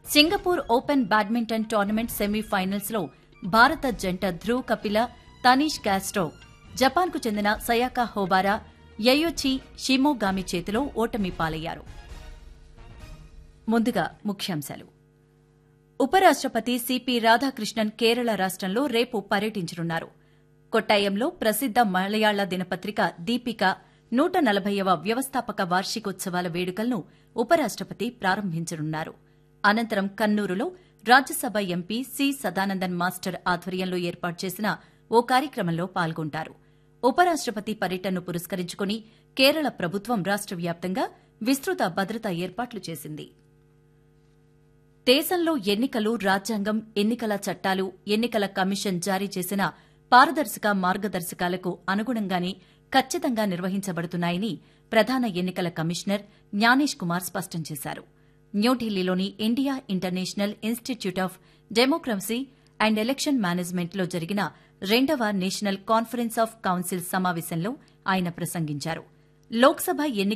Singapore open badminton tournament semifinals లో భారత జంట ధ్రువ్ కపిల తనీష్ కాస్ట్రో జపాన్కు చెందిన సయాకా హోబారా యయోచి షిమోగామి చేతిలో ఓటమి పాలయ్యారు ముందుగా ముఖ్యాంశాలు ఉపరాష్టపతి సిపి రాధాకృష్ణన్ కేరళ రాష్టంలో రేపు పర్యటించనున్నారు కొట్టాయంలో ప్రసిద్ద మలయాళ దినపత్రిక దీపిక నూట నలభైవ వ్యవస్థాపక వార్షికోత్సవాల వేడుకలను ఉపరాష్టపతి ప్రారంభించనున్నారు అనంతరం కన్నూరులో Rajya Sabha MP C Sadanandan master ఆధ్వర్యంలో ఏర్పాటు చేసిన ఓ కార్యక్రమంలో పాల్గొంటారు ఉపరాష్టపతి పర్యటనను పురస్కరించుకుని కేరళ ప్రభుత్వం రాష్ట వ్యాప్తంగా విస్తృత భద్రతా ఏర్పాట్లు చేసింది దేశంలో ఎన్నికలు రాజ్యాంగం ఎన్నికల చట్టాలు ఎన్నికల కమిషన్ జారీ చేసిన పారదర్శక మార్గదర్శకాలకు అనుగుణంగానే ఖచ్చితంగా నిర్వహించబడుతున్నాయని ప్రధాన ఎన్నికల కమిషనర్ జ్ఞానేష్ కుమార్ స్పష్టం చేశారు న్యూఢిల్లీలోని India international institute of democracy and election మేనేజ్మెంట్లో జరిగిన రెండవ నేషనల్ కాన్ఫరెన్స్ ఆఫ్ కౌన్సిల్ సమావేశంలో ఆయన ప్రసంగించారు లోక్సభ ఎన్నిక